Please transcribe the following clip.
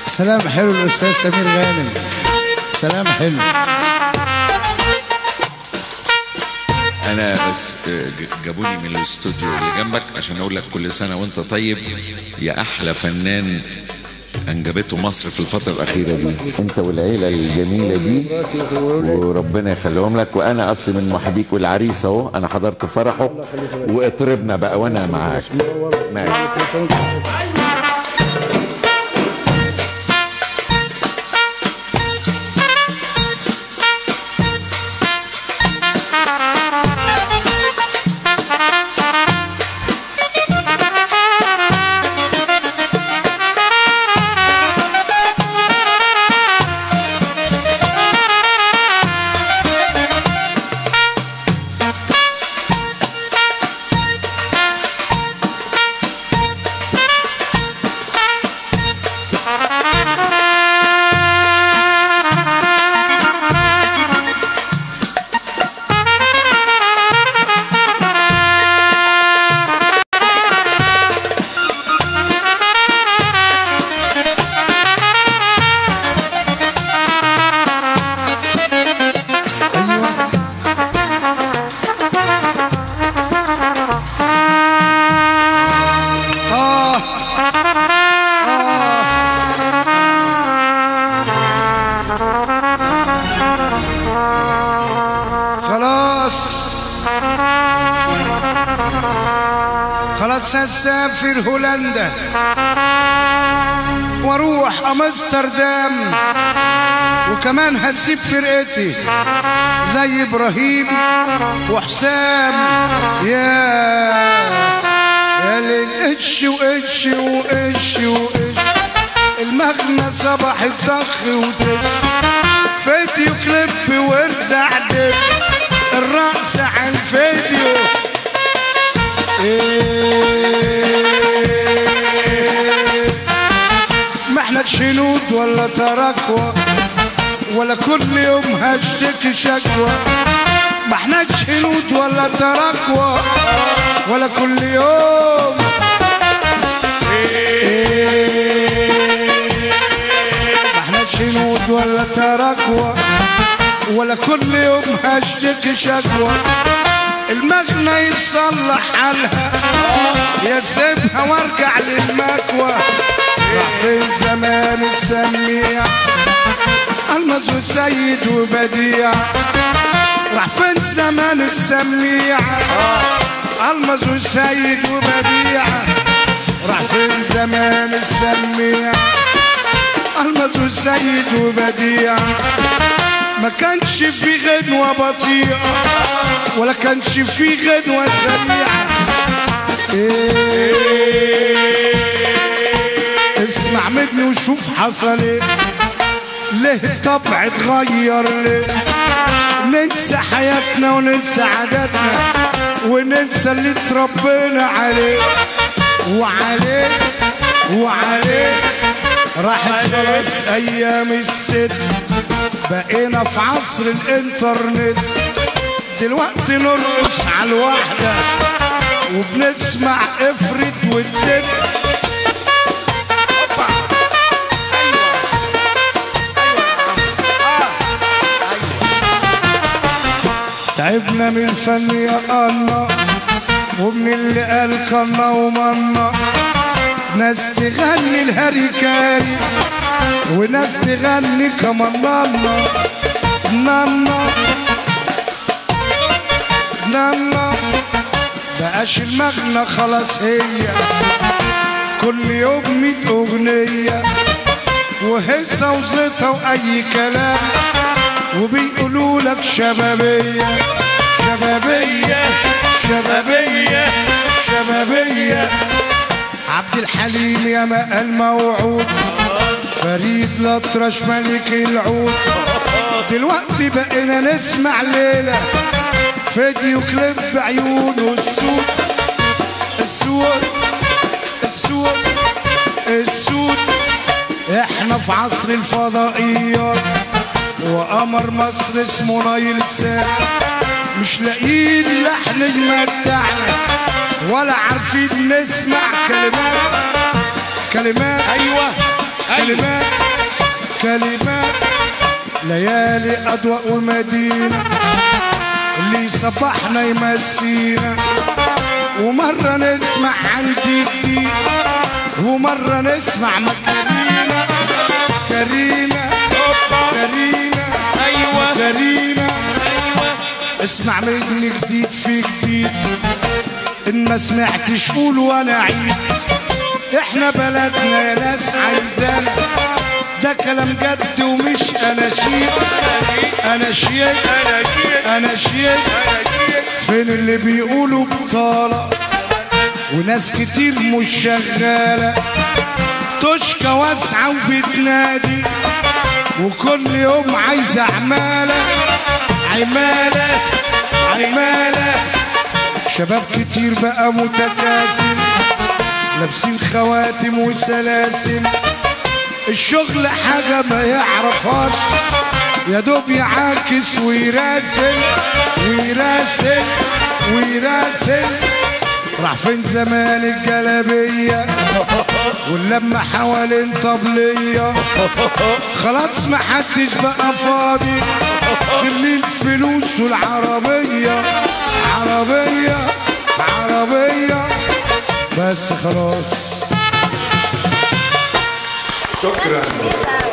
سلام حلو الاستاذ سمير غانم سلام حلو انا بس آه، ج- جابوني من الاستوديو اللي جنبك عشان اقول لك كل سنه وانت طيب يا احلى فنان انجبته مصر في الفتره الاخيره دي انت والعيله الجميله دي وربنا يخليهم لك وانا اصلي من محبيك والعريس اهو انا حضرت فرحه واطربنا بقى وانا معاك ماشي آه آه خلاص خلاص هسافر هولندا واروح امستردام وكمان هسيب فرقتي زي ابراهيم وحسام يا يا للقش وقش وقش وقش المغنى صباح الضخ ودش فيديو كليب وارزع دش الرقص على الفيديو إيه ما احنا شنود ولا تراكوة ولا كل يوم هشتكي شكوى ما احنا شنود ولا تراكوة ولا كل يوم ما احنا شنود ولا تراكوة ولا كل يوم هشتكي شكوى المغنى يصلح حالها يا سيبها وارجع للمكوى راح فين زمان السميع المز وسيد وبديع راح فين زمان السميع المز وسيد وبديع راح فين زمان السميع المز وسيد وبديع ما كانش في غنوة بطيئة ولا كانش في غنوة سريعة إيه اسمع مني وشوف حصل ايه ليه الطبع اتغير ليه ننسى حياتنا وننسى عاداتنا وننسى اللي اتربينا عليه وعليه وعليه راحت خلاص ايام الست بقينا في عصر الانترنت دلوقتي نرقص على الواحدة وبنسمع افرد والدب تعبنا من الفن يا الله ومن اللي قال كنا ومنا ناس تغني الهريكاري وناس تغني كمان نانا نانا نانا بقاش المغنى خلاص هي كل يوم ميت اغنية وهيصة وزيطة واي كلام وبيقولوا لك شبابية شبابية شبابية شبابية عبد الحليم يا ماء الموعود فريد الأطرش ملك العود دلوقتي بقينا نسمع ليلة فيديو كليب بعيونه السود السود السود السود احنا في عصر الفضائيات وقمر مصر اسمه نايل سات مش لاقيين لحن يمتعنا ولا عارفين نسمع كلمات كلمات ايوه كلمات كلمات ليالي أضواء المدينة اللي صبحنا يمسينا ومرة نسمع عن جدي ومرة نسمع مكارينا كارينا كارينا ايوه كارينا ايوه اسمع مني جديد في جديد ان ما سمعتش قول وانا عيد احنا بلدنا يا ناس عايزانا ده كلام جد ومش اناشيد اناشيد اناشيد فين اللي بيقولوا بطالة وناس كتير مش شغالة تشكى واسعة وبتنادي وكل يوم عايزة عمالة عمالة عمالة شباب كتير بقى متكاسل لابسين خواتم وسلاسل الشغل حاجة ما يعرفهاش يا دوب يعاكس ويراسل ويراسل ويراسل راح فين زمان الجلابية واللمة حوالين طبلية خلاص محدش بقى فاضي غير للفلوس والعربية عربية عربية بس خلاص شكرا